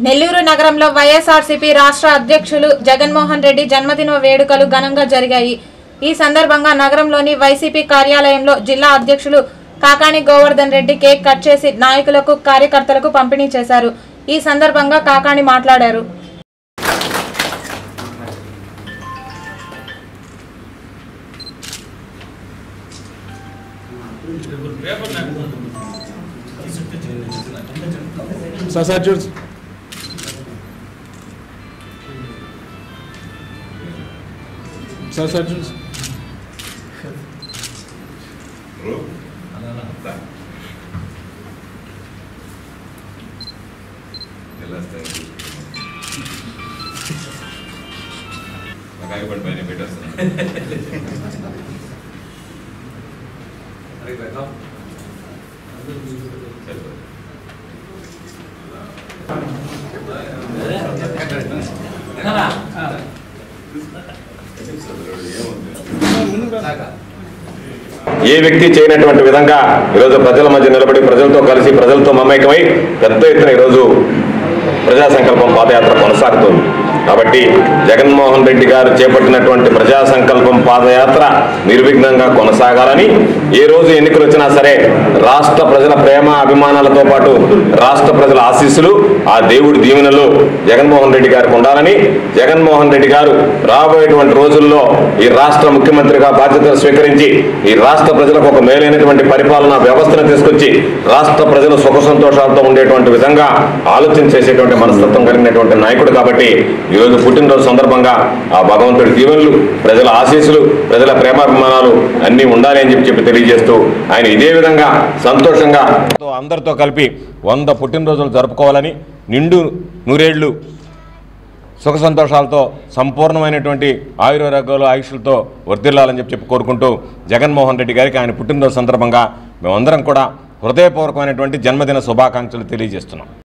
నెల్లూరు నగరంలో వైఎస్ఆర్సీపీ రాష్ట్ర అధ్యక్షులు జగన్మోహన్ రెడ్డి జన్మదిన వేడుకలు ఘనంగా జరిగాయి ఈ సందర్భంగా నగరంలోని వైసీపీ కార్యాలయంలో జిల్లా అధ్యక్షులు కాకాని గోవర్ధన్ రెడ్డి కేక్ కట్ చేసి నాయకులకు కార్యకర్తలకు పంపిణీ చేశారు ఈ సందర్భంగా కాకాని మాట్లాడారు సార్ సార్ చూడు సార్ సార్ చూడు నాకు ఆగిపోండి పైన పెట్టేస్తాను సరిపోదు. ఏ వ్యక్తి చేయనటువంటి విధంగా ఈరోజు ప్రజల మధ్య నిలబడి ప్రజలతో కలిసి ప్రజలతో మమేకమై పెద్ద ఎత్తున ఈరోజు ప్రజా సంకల్పం పాదయాత్ర కొనసాగుతోంది కాబట్టి జగన్మోహన్ రెడ్డి గారు చేపట్టినటువంటి ప్రజా సంకల్పం పాదయాత్ర నిర్విఘ్నంగా కొనసాగాలని ఏ రోజు ఎన్నికలు వచ్చినా సరే రాష్ట్ర ప్రజల ప్రేమ అభిమానాలతో పాటు రాష్ట్ర ప్రజల ఆశీస్సులు ఆ దేవుడి దీవెనలు జగన్మోహన్ రెడ్డి గారికి ఉండాలని జగన్మోహన్ రెడ్డి గారు రాబోయేటువంటి రోజుల్లో ఈ రాష్ట్ర ముఖ్యమంత్రిగా బాధ్యతలు స్వీకరించి ఈ రాష్ట్ర ప్రజలకు ఒక మేలైనటువంటి పరిపాలనా వ్యవస్థను తీసుకొచ్చి రాష్ట్ర ప్రజలు సుఖ సంతోషాలతో ఉండేటువంటి విధంగా ఆలోచన చేసేటువంటి మనస్తత్వం కలిగినటువంటి నాయకుడు కాబట్టి ఈరోజు పుట్టినరోజు సందర్భంగా ఆ భగవంతుడి దీవెనలు ప్రజల ఆశీస్సులు ప్రజల ప్రేమాభిమానాలు అన్నీ ఉండాలి అని చెప్పి చెప్పి తెలియజేస్తూ ఆయన ఇదే విధంగా సంతోషంగా అందరితో కలిపి వంద పుట్టినరోజులు జరుపుకోవాలని నిండు నూరేళ్లు సుఖ సంతోషాలతో సంపూర్ణమైనటువంటి ఆయుర్వేదాలు ఆయుష్లతో వర్ధిల్లాలని చెప్పి చెప్పి కోరుకుంటూ జగన్మోహన్ రెడ్డి గారికి ఆయన పుట్టినరోజు సందర్భంగా మేమందరం కూడా హృదయపూర్వకమైనటువంటి జన్మదిన శుభాకాంక్షలు తెలియజేస్తున్నాం